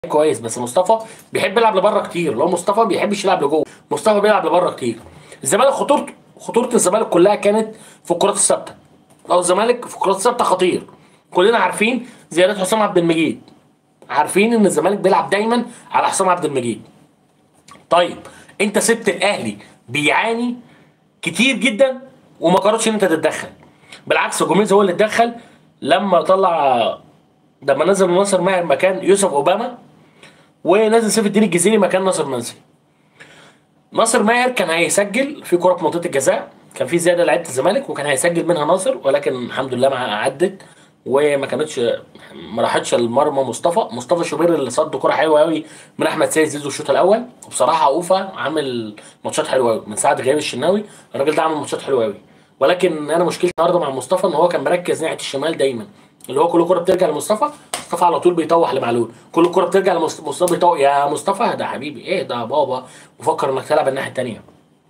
كويس بس مصطفى بيحب يلعب لبره كتير لو مصطفى ما بيحبش يلعب لجوه مصطفى بيلعب لبره كتير الزمالك خطورته خطوره الزمالك كلها كانت في الكرات الثابته لو الزمالك في الكرات الثابته خطير كلنا عارفين زيادات حسام عبد المجيد عارفين ان الزمالك بيلعب دايما على حسام عبد المجيد طيب انت سبت الاهلي بيعاني كتير جدا وما قررتش ان انت تتدخل بالعكس جوميز هو اللي اتدخل لما طلع لما نزل ناصر ماهر مكان يوسف اوباما ونزل سيف الدين الجزيري مكان ناصر منسي ناصر ماهر كان هيسجل في كره في منطقه الجزاء كان في زياده لعيبه الزمالك وكان هيسجل منها ناصر ولكن الحمد لله ما عدت وما كانتش ما راحتش المرمى مصطفى مصطفى شوبير اللي صد كره حلوه قوي من احمد سيد زيزو الشوط الاول وبصراحه اوفا عامل ماتشات حلوه قوي من ساعه غياب الشناوي الراجل ده عامل ماتشات حلوه قوي ولكن انا مشكلتي النهارده مع مصطفى ان هو كان مركز ناحيه الشمال دايما اللي هو كل كره بترجع لمصطفى مصطفى على طول بيطوح لمعلول كل كره بترجع لمصطفى بيطوح يا مصطفى ده حبيبي ايه ده يا بابا وفكر انك تلعب الناحيه الثانيه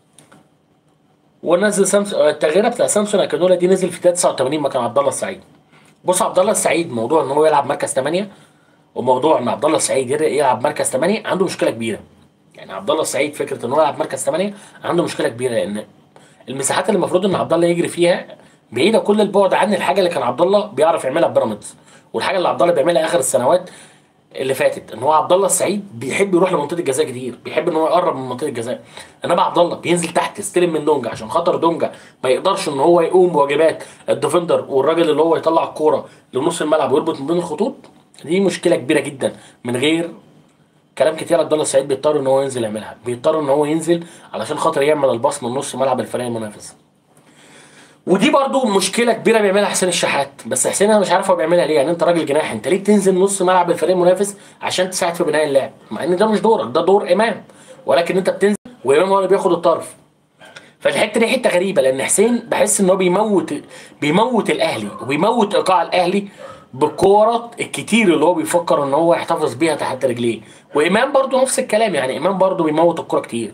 ونزل سامسون التغييره بتاع سامسون اكانولا دي نزل في 89 مكان عبد الله السعيد بص عبد الله السعيد موضوع ان هو يلعب مركز 8 وموضوع ان عبد الله السعيد يلعب مركز 8 عنده مشكله كبيره يعني عبد الله السعيد فكره ان هو يلعب مركز 8 عنده مشكله كبيره لان المساحات اللي المفروض ان عبد الله يجري فيها بعيده كل البعد عن الحاجه اللي كان عبد الله بيعرف يعملها في بيراميدز والحاجه اللي عبد الله بيعملها اخر السنوات اللي فاتت ان هو عبد الله السعيد بيحب يروح لمنطقه الجزاء كتير بيحب ان هو يقرب من منطقه الجزاء انما عبد الله بينزل تحت يستلم من دونجا عشان خاطر دونجا ما يقدرش ان هو يقوم بواجبات الديفندر والراجل اللي هو يطلع الكوره لنص الملعب ويربط من بين الخطوط دي مشكله كبيره جدا من غير كلام كتير عبد الله السعيد بيضطر ان هو ينزل يعملها بيضطر ان هو ينزل علشان خاطر يعمل الباص من نص ملعب الفريق المنافس ودي برضو مشكله كبيره بيعملها حسين الشحات بس حسين انا مش عارف هو بيعملها ليه يعني انت راجل جناح انت ليه بتنزل نص ملعب الفريق المنافس عشان تساعد في بناء اللعب مع ان ده مش دورك ده دور امام ولكن انت بتنزل وامام هو اللي بياخد الطرف فالحته دي حته غريبه لان حسين بحس ان هو بيموت بيموت الاهلي وبيموت ايقاع الاهلي بالكورة الكتير اللي هو بيفكر ان هو يحتفظ بيها تحت رجليه وامام برضو نفس الكلام يعني امام برضو بيموت الكورة كتير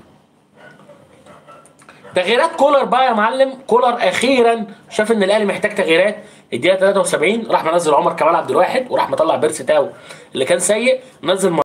تغييرات كولر بقى يا معلم كولر اخيرا شاف ان الاهلي محتاج تغييرات الدقيقه 73 راح منزل عمر كمال عبد الواحد وراح مطلع بيرسي تاو اللي كان سيء نزل